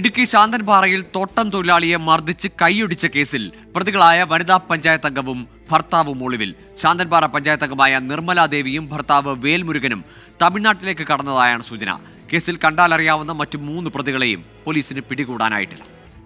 ഇടുക്കി ശാന്തൻപാറയിൽ തോട്ടം തൊഴിലാളിയെ മർദ്ദിച്ച് കൈയൊടിച്ച കേസിൽ പ്രതികളായ വനിതാ പഞ്ചായത്ത് അംഗവും ഭർത്താവും ഒളിവിൽ ശാന്തൻപാറ പഞ്ചായത്ത് അംഗമായ നിർമ്മലാ ദേവിയും ഭർത്താവ് വേൽമുരുകനും തമിഴ്നാട്ടിലേക്ക് കടന്നതായാണ് സൂചന കേസിൽ കണ്ടാലറിയാവുന്ന മറ്റു മൂന്ന് പ്രതികളെയും പോലീസിന് പിടികൂടാനായിട്ടില്ല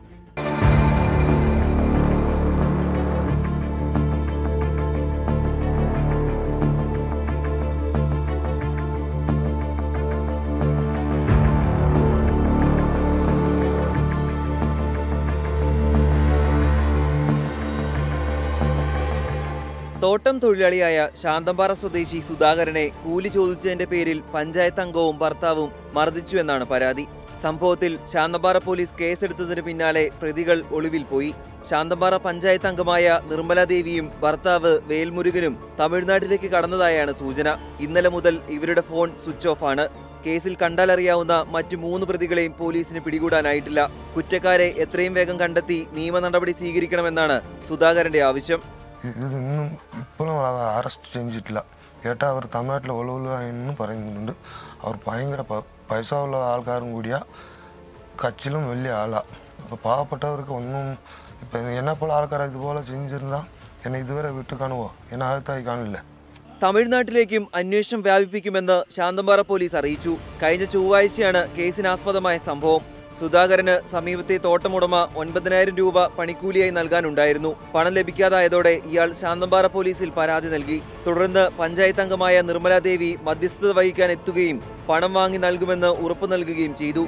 തോട്ടം തൊഴിലാളിയായ ശാന്തമ്പാറ സ്വദേശി സുധാകരനെ കൂലി ചോദിച്ചതിന്റെ പേരിൽ പഞ്ചായത്ത് അംഗവും ഭർത്താവും മർദ്ദിച്ചുവെന്നാണ് പരാതി സംഭവത്തിൽ ശാന്തമ്പാറ പോലീസ് കേസെടുത്തതിന് പിന്നാലെ പ്രതികൾ ഒളിവിൽ പോയി ശാന്തമ്പാറ പഞ്ചായത്ത് അംഗമായ നിർമ്മല ദേവിയും ഭർത്താവ് വേൽമുരുകനും തമിഴ്നാട്ടിലേക്ക് കടന്നതായാണ് സൂചന ഇന്നലെ മുതൽ ഇവരുടെ ഫോൺ സ്വിച്ച് ഓഫ് ആണ് കേസിൽ കണ്ടാലറിയാവുന്ന മറ്റു മൂന്ന് പ്രതികളെയും പോലീസിന് പിടികൂടാനായിട്ടില്ല കുറ്റക്കാരെ എത്രയും വേഗം കണ്ടെത്തി നിയമ നടപടി സ്വീകരിക്കണമെന്നാണ് സുധാകരന്റെ ആവശ്യം ഇത് ഇന്നും ഇപ്പോഴും അവർ അറസ്റ്റ് ചെയ്തിട്ടില്ല കേട്ടാൽ അവർ തമിഴ്നാട്ടിൽ ഒളിവിലായെന്നും പറയുന്നുണ്ട് അവർ ഭയങ്കര പ- പൈസ ഉള്ള ആൾക്കാരും കൂടിയ കച്ചിലും വലിയ ആളാണ് അപ്പോൾ പാവപ്പെട്ടവർക്ക് ഒന്നും ഇപ്പം എന്നെപ്പോലെ ആൾക്കാർ ഇതുപോലെ ചെയ്തിരുന്നാൽ എന്നെ ഇതുവരെ വിട്ട് കാണുമോ എന്നെ അകത്തായി കാണില്ല തമിഴ്നാട്ടിലേക്കും അന്വേഷണം വ്യാപിപ്പിക്കുമെന്ന് ശാന്തമ്പാറ പോലീസ് അറിയിച്ചു കഴിഞ്ഞ ചൊവ്വാഴ്ചയാണ് കേസിനാസ്പദമായ സംഭവം സുധാകരന് സമീപത്തെ തോട്ടമുടമ ഒൻപതിനായിരം രൂപ പണിക്കൂലിയായി നൽകാനുണ്ടായിരുന്നു പണം ലഭിക്കാതായതോടെ ഇയാൾ ശാന്തമ്പാറ പോലീസിൽ പരാതി നൽകി തുടർന്ന് പഞ്ചായത്ത് അംഗമായ നിർമ്മലാ ദേവി മധ്യസ്ഥത വഹിക്കാൻ എത്തുകയും പണം വാങ്ങി നൽകുമെന്ന് ഉറപ്പു നൽകുകയും ചെയ്തു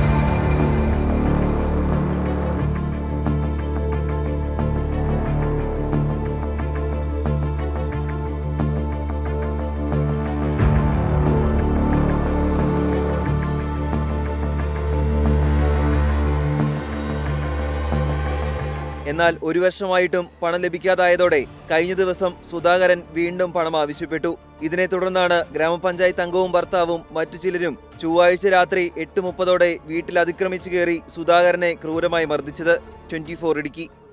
എന്നാൽ ഒരു വർഷമായിട്ടും പണം ലഭിക്കാതായതോടെ കഴിഞ്ഞ ദിവസം സുധാകരൻ വീണ്ടും പണം ആവശ്യപ്പെട്ടു ഇതിനെ തുടർന്നാണ് ഗ്രാമപഞ്ചായത്ത് അംഗവും ഭർത്താവും മറ്റു ചിലരും ചൊവ്വാഴ്ച രാത്രി എട്ട് മുപ്പതോടെ വീട്ടിൽ അതിക്രമിച്ചു കയറി സുധാകരനെ ക്രൂരമായി മർദ്ദിച്ചത് ട്വന്റി ഇടുക്കി